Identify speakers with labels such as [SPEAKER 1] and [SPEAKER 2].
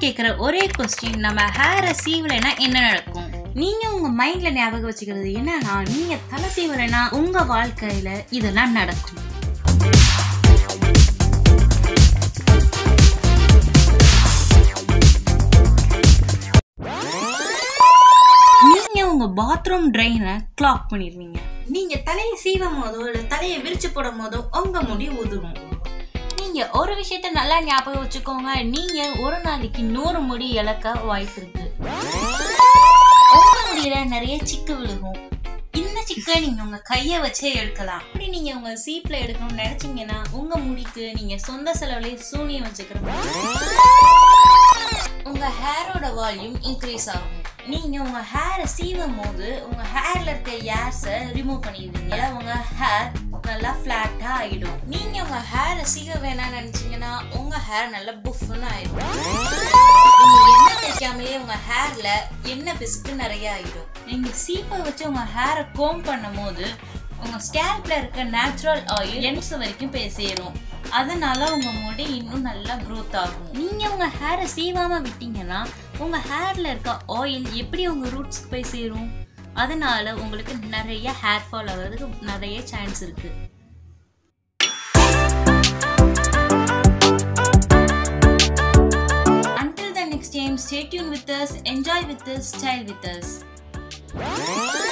[SPEAKER 1] கேக்குற ஒரே கொஸ்டின் நம்ம ஹேரை சீவலைனா என்ன நடக்கும் நீங்க உங்க மைண்ட்ல ஞாபகம் வச்சுக்கிறது என்னன்னா நீங்க தலை சீவலைனா உங்க வாழ்க்கையில இதெல்லாம் நடக்கும் நீங்க உங்க பாத்ரூம் ட்ரெயினை கிளாக் பண்ணிடுவீங்க நீங்க தலையை சீவும் போதோ இல்ல தலையை விரிச்சு போடும் போதோ உங்க முடி உதுரும் நீங்க ஒரு விஷயத்த நல்லா ஞாபகம் வச்சுக்கோங்க நீங்க ஒரு நாளைக்கு நூறு முடி இழக்க வாய்ப்பு இருக்கு உங்க முடியில நிறைய சிக்கு விழுகும் இந்த சிக்கை நீங்க உங்க கைய வச்சே எடுக்கலாம் அப்படி நீங்க உங்க சீப்ல எடுக்கணும்னு நினைச்சீங்கன்னா உங்க முடிக்கு நீங்க சொந்த செலவுலயே சூனியம் வச்சுக்கிற மாதிரி உங்க ஹேரோட வால்யூம் இன்க்ரீஸ் ஆகும் நீங்க உங்க ஹேரை சீவும் போது உங்க ஹேர்ல இருக்க ஏர்ஸை ரிமூவ் பண்ணிடுவீங்க உங்க ஹேர் நல்லா ஃபிளாட்டா ஆயிடும் நீங்க உங்க ஹேரை சீவ வேணாம்னு நினைச்சீங்கன்னா உங்க ஹேர் நல்லா புஃப்னு ஆயிடும் நீங்க எண்ணெய் தேய்க்காமலே உங்க ஹேர்ல எண்ணெய் பிசுக்கு நிறைய ஆயிடும் நீங்க சீப்பை வச்சு உங்க ஹேரை கோம் பண்ணும் போது உங்க ஸ்கேல்ப்ல இருக்க நேச்சுரல் ஆயில் எண்ட்ஸ் வரைக்கும் போய் சேரும் அதனால உங்க முடி இன்னும் நல்லா க்ரோத் ஆகும் நீங்க உங்க ஹேரை சீவாம விட்டீங்கன்னா உங்க ஹேர்ல இருக்க ஆயில் எப்படி உங்க ரூட்ஸ்க்கு போய் சேரும் அதனால உங்களுக்கு நிறைய ஹேர் ஃபால் ஆகிறதுக்கு நிறைய சான்ஸ் இருக்கு Until the next time, stay tuned with us, enjoy with us, style with us.